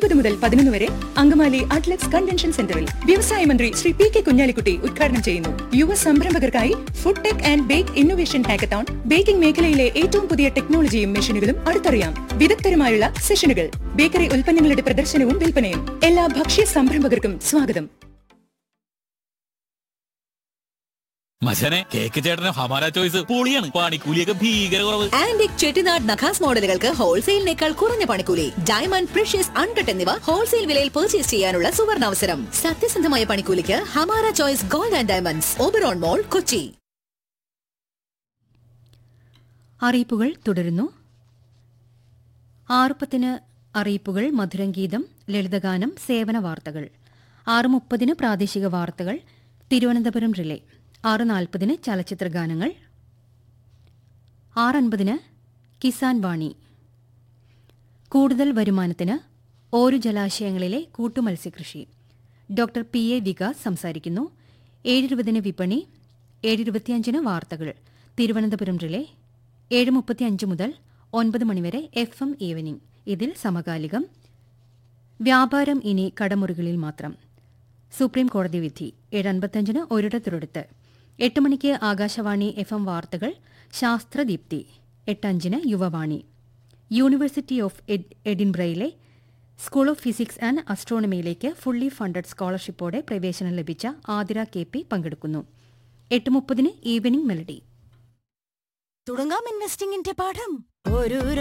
ഒൻപത് മുതൽ പതിനൊന്ന് വരെ അങ്കമാലി അറ്റ്ലറ്റ്സ് കൺവെൻഷൻ സെന്ററിൽ വ്യവസായ മന്ത്രി ശ്രീ പി കെ കുഞ്ഞാലിക്കുട്ടി ഉദ്ഘാടനം ചെയ്യുന്നു യുവ സംരംഭകർക്കായി food tech and bake innovation hackathon baking മേഖലയിലെ ഏറ്റവും പുതിയ ടെക്നോളജിയും മെഷീനുകളും അടുത്തറിയാം വിദഗ്ധരുമായുള്ള സെഷനുകൾ ബേക്കറി ഉൽപ്പന്നങ്ങളുടെ പ്രദർശനവും വിൽപ്പനയും എല്ലാ ഭക്ഷ്യ സംരംഭകർക്കും സ്വാഗതം മച്ചനെ കേക്ക് ചേട്ടന് ഹമാര ചോയ്സ് പൊളിയാണ് പണിക്കൂലിയൊക്കെ ഭീകര കുറവ് ആന്റിക് ചെട്ടിനാട് നഖാസ് മോഡലുകൾക്ക് ഹോൾസെയിലിനേക്കാൾ കുറഞ്ഞ പണിക്കൂലി ഡയമണ്ട് പ്രഷ്യസ് അൺകട്ട് എന്നിവ ഹോൾസെയിൽ വിലയിൽ പർച്ചേസ് ചെയ്യാനുള്ള സുവർണാവസരം സത്യസന്ധമായ പണിക്കൂലിക്ക് Hamara choice gold and diamonds Oberon mall Kochi അറിയിപ്പുകൾ തുടരുന്നു ആറ് പത്തിന് അറിയിപ്പുകൾ മധുരംഗീതം ലളിതഗാനം സേവന വാർത്തകൾ ആറ് മുപ്പതിന് പ്രാദേശിക വാർത്തകൾ തിരുവനന്തപുരം റിലേ ആറ് നാൽപ്പതിന് ചലച്ചിത്ര ഗാനങ്ങൾ ആറ് അൻപതിന് കിസാൻ വാണി കൂടുതൽ വരുമാനത്തിന് ഓരു ജലാശയങ്ങളിലെ കൂട്ടുമത്സ്യകൃഷി ഡോക്ടർ പി എ വികാസ് സംസാരിക്കുന്നു ഏഴിരുപതിന് വിപണി ഏഴിരുപത്തിയഞ്ചിന് വാർത്തകൾ തിരുവനന്തപുരം റിലേ ഏഴ് മുപ്പത്തിയഞ്ച് മുതൽ ഒൻപത് മണിവരെ എഫ് എം ഈവനിംഗ് ഇതിൽ സമകാലികം വ്യാപാരം ഇനി കടമുറികളിൽ മാത്രം സുപ്രീം കോടതി വിധി ഏഴ് അൻപത്തിയഞ്ചിന് ഒരിടത്തൊരിടത്ത് എട്ട് മണിക്ക് ആകാശവാണി എഫ് എം വാർത്തകൾ ശാസ്ത്രദീപ്തി എട്ടഞ്ചിന് യുവവാണി യൂണിവേഴ്സിറ്റി ഓഫ് എഡ്- എഡിൻബ്രയിലെ സ്കൂൾ ഓഫ് ഫിസിക്സ് ആൻഡ് അസ്ട്രോണമിയിലേക്ക് ഫുള്ളി ഫണ്ടഡ് സ്കോളർഷിപ്പോടെ പ്രവേശനം ലഭിച്ച ആതിര കെ പി പങ്കെടുക്കുന്നു എട്ട് മുപ്പതിന് ഈവനിംഗ് മെലഡി തുടങ്ങാം ഇൻവെസ്റ്റിംഗിന്റെ പാഠം ഒരു